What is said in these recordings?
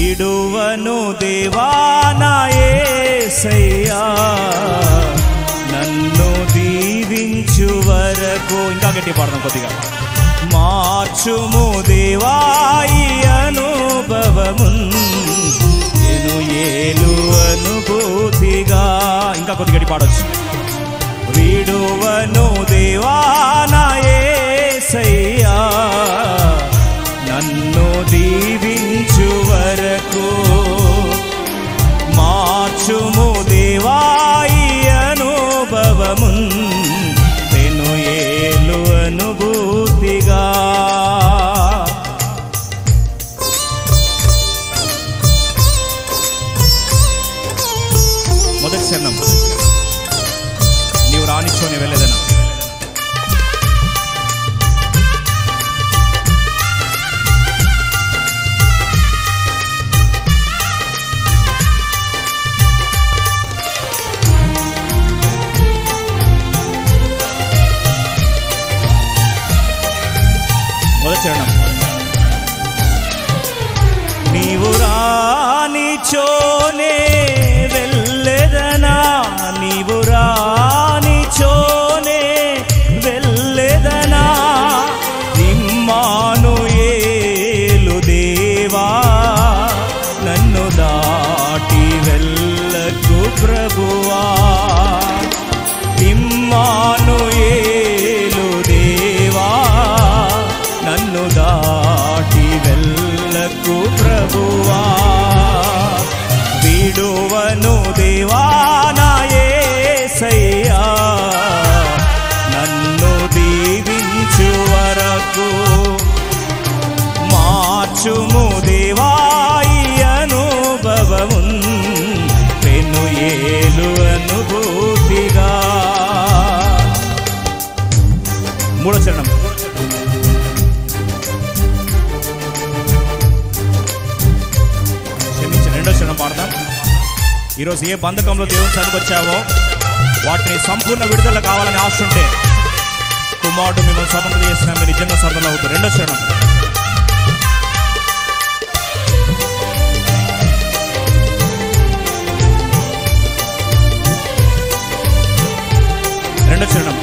విడువను దేవానాయేసయ్యా నన్ను దీవించు వరకు ఇంకా గట్టి పాడదాం కొద్దిగా మార్చుము దేవాయి అనుభవమున్ ఎను ఏలు అనుభూతిగా ఇంకా కొద్ది గట్టి పాడొచ్చు విడువను దేవానాయేసయ్యా నన్ను దీవించు వరకు మార్చుము దేవాయి అనుభవమున్ తెను ఏలు అనుభూతిగా మొదటి చరణం నీవు రానిచ్చోని వెళ్ళేదనా మొదటి చరణం నీవు రానిచోనే వెళ్ళెదనా నీవు రానిచోనే వెళ్ళెదనా ఇమ్మాను ఏలు దేవా నన్ను దాటి వెళ్ళకు ప్రభువా ఇమ్మాను ఏలు దేవా నన్ను దాటి వెళ్ళకు ప్రభువా విడువను దేవానాయేసయ్యా నన్ను దీవించు వరకు మార్చుము దేవాయి అనుభవమున్ పెను ఏలు అనుభూతిగా మూడో చరణం క్షమించి రెండో చరణం పాడదాం ఈరోజు ఏ బంధకంలో దేవుని సన్నిధికి వచ్చావో వాటిని సంపూర్ణ విడుదల కావాలని ఆశ ఉంటే కుమారుడు మిమ్మల్ని స్వతంత్రం చేసిన మీరు నిజంగా స్వతంత్రం అవుతారు రెండో చరణం రెండో చరణం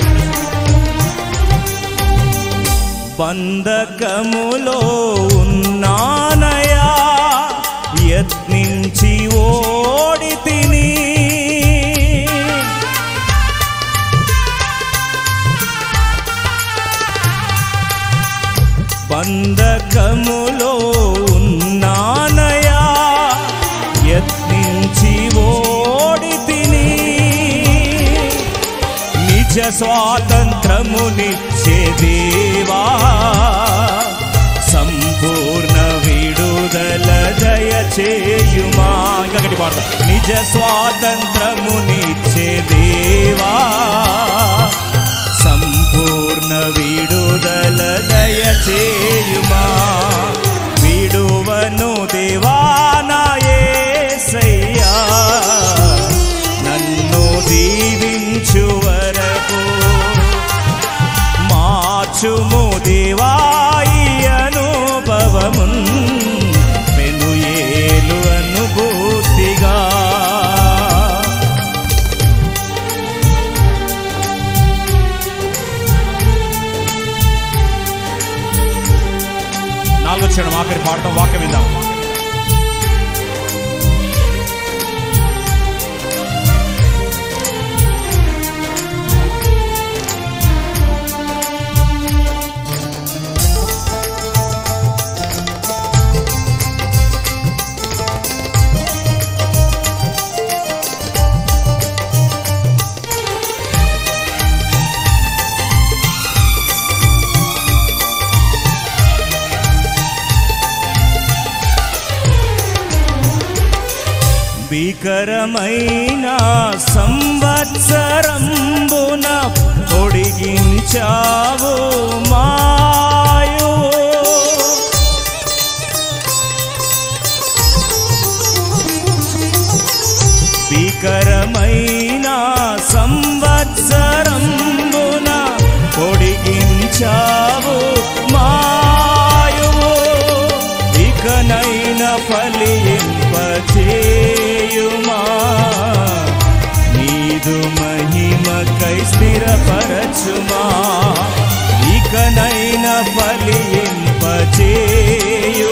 బంధకములో ఉన్నానయా యత్నించి ఓడి తిని బంధకములో ఉన్నానయా యత్నించి ఓడి తిని నిజ స్వాతంత్రమునిచ్చే దేవా సంపూర్ణ విడుదల దయచేయుమా ఇంకా గట్టి పాడతా నిజ స్వాతంత్రమునిచ్చే దేవా సంపూర్ణ విడుదల దయచేయుమా విడువను దేవానాయేసయ్యా నన్ను దీవించు వరకు మార్చుము దేవాయి అనుభవమున్ పెను ఏలు అనుభూతిగా నాలుగో క్షణం ఆఖరి పాడటం వాక్యం విందాం భీకరమైన సంవత్సరంబున పొడిగించావు మాయో భీకరమైన సంవత్సరంబున పొడిగించావు మాయో ఇక ఇకనైనా ఫలింపచేయుమా నీదు మహిమకై స్థిరపరచుమా ఇకనైనా ఫలింపచేయుమా